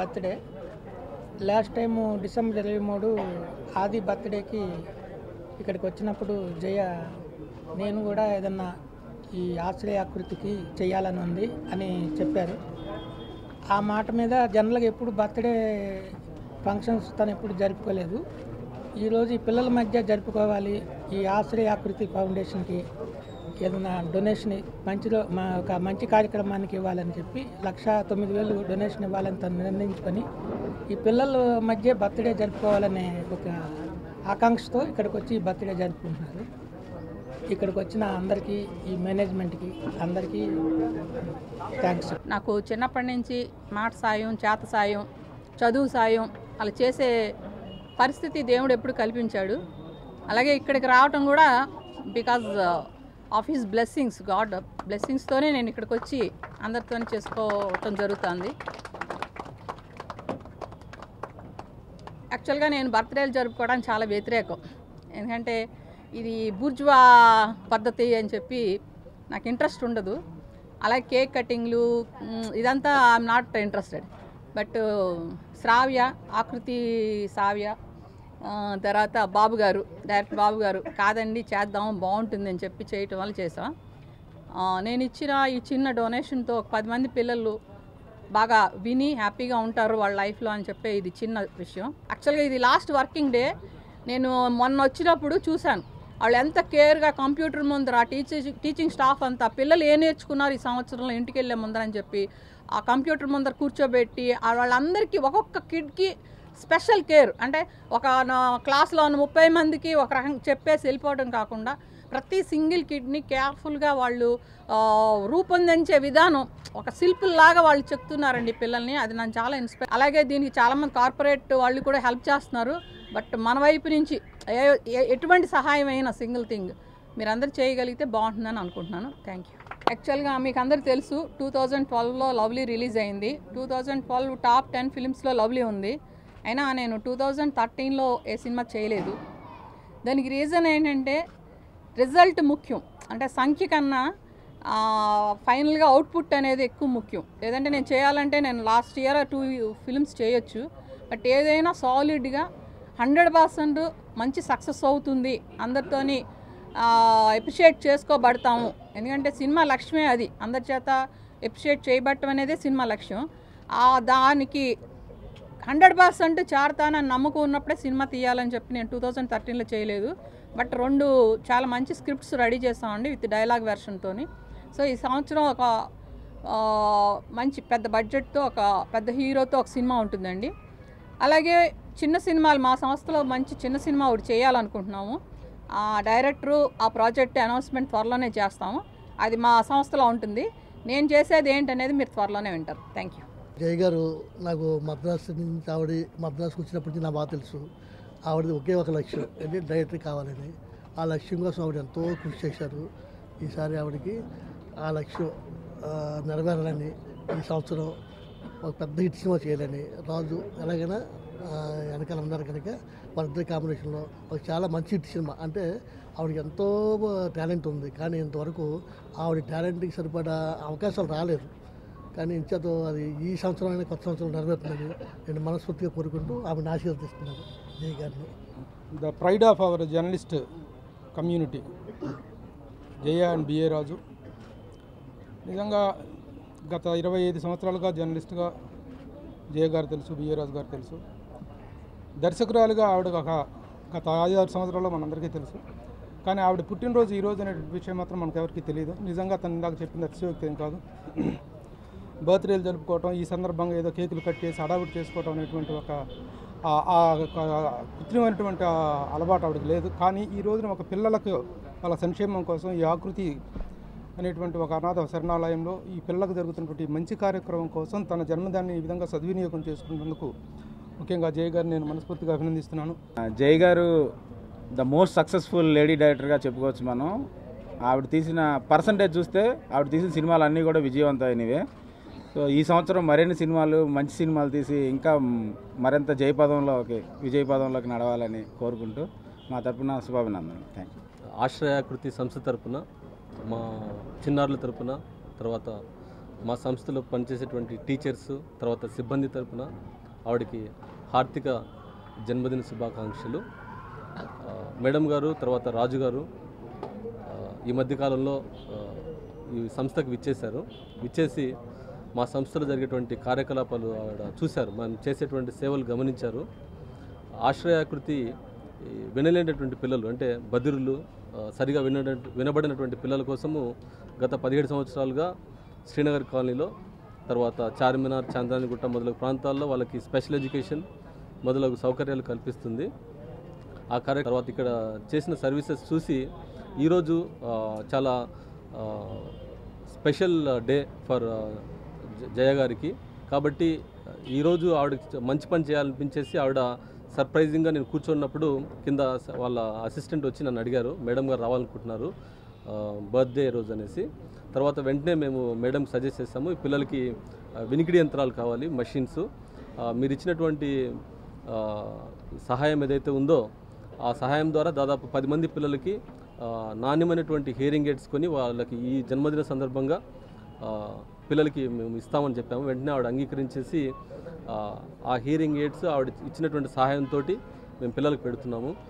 birthday last time December ఇరవై మూడు ఆది బర్త్డేకి ఇక్కడికి వచ్చినప్పుడు జయ నేను కూడా ఏదన్నా ఈ ఆశ్రయాకృతికి చేయాలని ఉంది అని చెప్పారు ఆ మాట మీద జనరల్గా ఎప్పుడు బర్త్డే ఫంక్షన్స్ తను ఎప్పుడు జరుపుకోలేదు ఈరోజు ఈ పిల్లల మధ్య జరుపుకోవాలి ఈ ఆశ్రయాకృతి ఫౌండేషన్కి ఏదైనా డొనేషన్ మంచిలో మా ఒక మంచి కార్యక్రమానికి ఇవ్వాలని చెప్పి లక్ష తొమ్మిది వేలు డొనేషన్ ఇవ్వాలని తను నిర్ణయించుకొని ఈ పిల్లల మధ్య బర్త్డే జరుపుకోవాలనే ఒక ఆకాంక్షతో ఇక్కడికి వచ్చి ఈ బర్త్డే జరుపుకుంటున్నారు ఇక్కడికి వచ్చిన అందరికీ ఈ మేనేజ్మెంట్కి అందరికీ థ్యాంక్స్ నాకు చిన్నప్పటి నుంచి మాట సాయం చేత సాయం చదువు సాయం అలా చేసే పరిస్థితి దేవుడు ఎప్పుడు కల్పించాడు అలాగే ఇక్కడికి రావటం కూడా because of his blessings God బ్లెస్సింగ్స్తోనే నేను ఇక్కడికి వచ్చి అందరితో చేసుకోవటం జరుగుతుంది యాక్చువల్గా నేను బర్త్డేలు జరుపుకోవడానికి చాలా వ్యతిరేకం ఎందుకంటే ఇది బూర్జ్వా పద్ధతి అని చెప్పి నాకు ఇంట్రెస్ట్ ఉండదు అలాగే కేక్ కటింగ్లు మ్, ఇదంతా I'm not interested but Shravya Akruti Shravya ఆ, తర్వాత బాబు గారు డైరెక్ట్ బాబు గారు కాదండి చేద్దాం బాగుంటుంది అని చెప్పి చేయటం వల్ల చేసాం ఆ, నేను ఇచ్చిన ఈ చిన్న డొనేషన్తో ఒక పది మంది పిల్లలు బాగా విని హ్యాపీగా ఉంటారు వాళ్ళ లైఫ్లో అని చెప్పే ఇది చిన్న విషయం యాక్చువల్గా ఇది లాస్ట్ వర్కింగ్ డే నేను మొన్న వచ్చినప్పుడు చూశాను వాళ్ళు ఎంత కేర్గా కంప్యూటర్ ముందర ఆ టీచర్ టీచింగ్ స్టాఫ్ అంతా పిల్లలు ఏ నేర్చుకున్నారు ఈ సంవత్సరంలో ఇంటికి వెళ్ళే ముందర అని చెప్పి ఆ కంప్యూటర్ ముందర కూర్చోబెట్టి ఆ వాళ్ళందరికీ ఒక్కొక్క కిడ్కి స్పెషల్ కేర్ అంటే ఒక నా క్లాస్లో ఉన్న ముప్పై మందికి ఒక రకంగా చెప్పేసి వెళ్ళిపోవడం కాకుండా ప్రతి సింగిల్ కిడ్ని కేర్ఫుల్గా వాళ్ళు ఆ, రూపొందించే విధానం ఒక శిల్పుల్లాగా వాళ్ళు చెప్తున్నారండి పిల్లల్ని అది నన్ను చాలా ఇన్స్పైర్ అలాగే దీనికి చాలామంది కార్పొరేట్ వాళ్ళు కూడా హెల్ప్ చేస్తున్నారు బట్ మన వైపు నుంచి ఏ- ఏ- ఎటువంటి సహాయం అయినా సింగిల్ థింగ్ మీరందరూ చేయగలిగితే బాగుంటుందని అనుకుంటున్నాను థ్యాంక్ యూ యాక్చువల్గా మీకు అందరు తెలుసు టూ థౌజండ్ ట్వెల్వ్లో లవ్లీ రిలీజ్ అయింది two thousand twelve top ten ఫిలిమ్స్లో లవ్లీ ఉంది అయినా నేను టూ థౌజండ్ థర్టీన్లో ఏ సినిమా చేయలేదు దానికి రీజన్ ఏంటంటే రిజల్ట్ ముఖ్యం అంటే సంఖ్య కన్నా ఫైనల్గా అవుట్పుట్ అనేది ఎక్కువ ముఖ్యం లేదంటే నేను చేయాలంటే నేను లాస్ట్ ఇయర్ టూ ఫిల్మ్స్ చేయొచ్చు బట్ ఏదైనా సాలిడ్గా హండ్రెడ్ పర్సెంట్ మంచి సక్సెస్ అవుతుంది అందరితోని ఎప్రిషియేట్ చేసుకోబడతాము ఎందుకంటే సినిమా లక్ష్యమే అది అందరి చేత ఎప్రిషియేట్ చేయబట్టం అనేది సినిమా లక్ష్యం ఆ దానికి హండ్రెడ్ పర్సెంట్ చేరతానని నమ్మకం ఉన్నప్పుడే సినిమా తీయాలని చెప్పి నేను టూ థౌజండ్ థర్టీన్లో చేయలేదు బట్ రెండు చాలా మంచి స్క్రిప్ట్స్ రెడీ చేస్తామండి విత్ డైలాగ్ వెర్షన్తోని సో ఈ సంవత్సరం ఒక ఆ, మంచి పెద్ద బడ్జెట్తో ఒక పెద్ద హీరోతో ఒక సినిమా ఉంటుందండి అలాగే చిన్న సినిమాలు మా సంస్థలో మంచి చిన్న సినిమా ఒకటి చేయాలనుకుంటున్నాము ఆ డైరెక్టరు ఆ ప్రాజెక్ట్ అనౌన్స్మెంట్ త్వరలోనే చేస్తాము అది మా సంస్థలో ఉంటుంది నేను చేసేది ఏంటనేది మీరు త్వరలోనే వింటారు థ్యాంక్ యూ జయ గారు నాకు మద్రాసు నుంచి ఆవిడ మద్రాసుకు వచ్చినప్పటి నుంచి నా బాగా తెలుసు ఆవిడది ఒకే ఒక లక్ష్యం అంటే డైరెక్టర్ కావాలని ఆ లక్ష్యం కోసం ఆవిడ ఎంతో కృషి చేశారు ఈసారి ఆవిడకి ఆ లక్ష్యం ఆ, నెరవేరాలని ఈ సంవత్సరం ఒక పెద్ద హిట్ సినిమా చేయాలని రాజు ఎలాగైనా ఆ, వెనకాల ఉన్నారు కనుక వాళ్ళిద్దరి కాంబినేషన్లో ఒక చాలా మంచి హిట్ సినిమా అంటే ఆవిడకి ఎంతో టాలెంట్ ఉంది కానీ ఇంతవరకు ఆవిడ టాలెంట్కి సరిపడా అవకాశాలు రాలేదు కానీ ఇంచేతో అది ఈ సంవత్సరం అయినా కొత్త సంవత్సరం నెరవేరుతుందని నేను మనస్ఫూర్తిగా కోరుకుంటూ ఆమెను ఆశీర్వదిస్తున్నాను జయ గారిని the pride of our journalist community Jaya and B A Raju నిజంగా గత ఇరవై ఐదు సంవత్సరాలుగా జర్నలిస్ట్గా జయ గారు తెలుసు బిఏ రాజు గారు తెలుసు దర్శకురాలుగా ఆవిడ ఒక గత ఐదు ఆరు సంవత్సరాల్లో మనందరికీ తెలుసు కానీ ఆవిడ పుట్టినరోజు ఈ రోజు అనే విషయం మాత్రం మనకు ఎవరికి తెలియదు నిజంగా తను ఇందాక చెప్పింది అతిశయోక్తి ఏం కాదు బర్త్డేలు జరుపుకోవటం ఈ సందర్భంగా ఏదో కేకులు కట్ చేసి హడావుడి చేసుకోవటం అనేటువంటి ఒక ఆ- ఆ ఒక కృత్రిమైనటువంటి ఆ అలవాటు ఆవిడకి లేదు కానీ ఈ రోజున ఒక పిల్లలకు వాళ్ళ సంక్షేమం కోసం ఈ ఆకృతి అనేటువంటి ఒక అనాథ శరణాలయంలో ఈ పిల్లలకు జరుగుతున్నటువంటి ఈ మంచి కార్యక్రమం కోసం తన జన్మదాన్ని ఈ విధంగా సద్వినియోగం చేసుకున్నందుకు ముఖ్యంగా జయ గారిని నేను మనస్ఫూర్తిగా అభినందిస్తున్నాను జై గారు ద మోస్ట్ సక్సెస్ఫుల్ లేడీ డైరెక్టర్గా చెప్పుకోవచ్చు మనం ఆవిడ తీసిన పర్సంటేజ్ చూస్తే ఆవిడ తీసిన సినిమాలు అన్నీ కూడా విజయవంతమైనవే సో ఈ సంవత్సరం మరిన్ని సినిమాలు మంచి సినిమాలు తీసి ఇంకా మరింత జయపదంలోకి విజయపదంలోకి నడవాలని కోరుకుంటూ మా తరపున శుభాభినందనలు థ్యాంక్ యూ ఆశ్రయాకృతి సంస్థ తరపున మా చిన్నారుల తరపున తర్వాత మా సంస్థలో పనిచేసేటువంటి టీచర్స్ తర్వాత సిబ్బంది తరపున ఆవిడకి హార్దిక జన్మదిన శుభాకాంక్షలు ఆ, మేడం గారు తర్వాత రాజు గారు ఆ, ఈ మధ్యకాలంలో ఆ, ఈ సంస్థకు విచ్చేశారు విచ్చేసి మా సంస్థలో జరిగేటువంటి కార్యకలాపాలు ఆవిడ చూశారు మనం చేసేటువంటి సేవలు గమనించారు ఆశ్రయాకృతి ఈ వినలేనటువంటి పిల్లలు అంటే బదిరులు ఆ, సరిగా విన వినబడినటువంటి పిల్లల కోసము గత పదిహేడు సంవత్సరాలుగా శ్రీనగర్ కాలనీలో తర్వాత చార్మినార్ చాంద్రానిగుట్ట మొదలగు ప్రాంతాల్లో వాళ్ళకి స్పెషల్ ఎడ్యుకేషన్ మొదలగు సౌకర్యాలు కల్పిస్తుంది ఆ కార్య తర్వాత ఇక్కడ చేసిన సర్వీసెస్ చూసి ఈరోజు ఆ, చాలా ఆ, స్పెషల్ డే ఫర్ ఆ, జ- జయ గారికి కాబట్టి ఈరోజు ఆవిడ మంచి పని చేయాలనిపించేసి ఆవిడ సర్ప్రైజింగ్గా నేను కూర్చున్నప్పుడు కింద స- వాళ్ళ అసిస్టెంట్ వచ్చి నన్ను అడిగారు మేడం గారు రావాలనుకుంటున్నారు బర్త్డే రోజు అనేసి తర్వాత వెంటనే మేము మేడం సజెస్ట్ చేస్తాము ఈ పిల్లలకి ఆ, వినికిడి యంత్రాలు కావాలి మషిన్స్ మీరు ఇచ్చినటువంటి ఆ, సహాయం ఏదైతే ఉందో ఆ సహాయం ద్వారా దాదాపు పది మంది పిల్లలకి ఆ, నాణ్యమైనటువంటి హియరింగ్ ఎయిడ్స్ కొని వాళ్ళకి ఈ జన్మదిన సందర్భంగా ఆ, పిల్లలకి మేము ఇస్తామని చెప్పాము వెంటనే ఆవిడ అంగీకరించేసి ఆ, ఆ హియరింగ్ ఎయిడ్స్ ఆవిడ ఇచ్చినటువంటి సహాయంతో మేము పిల్లలకు పెడుతున్నాము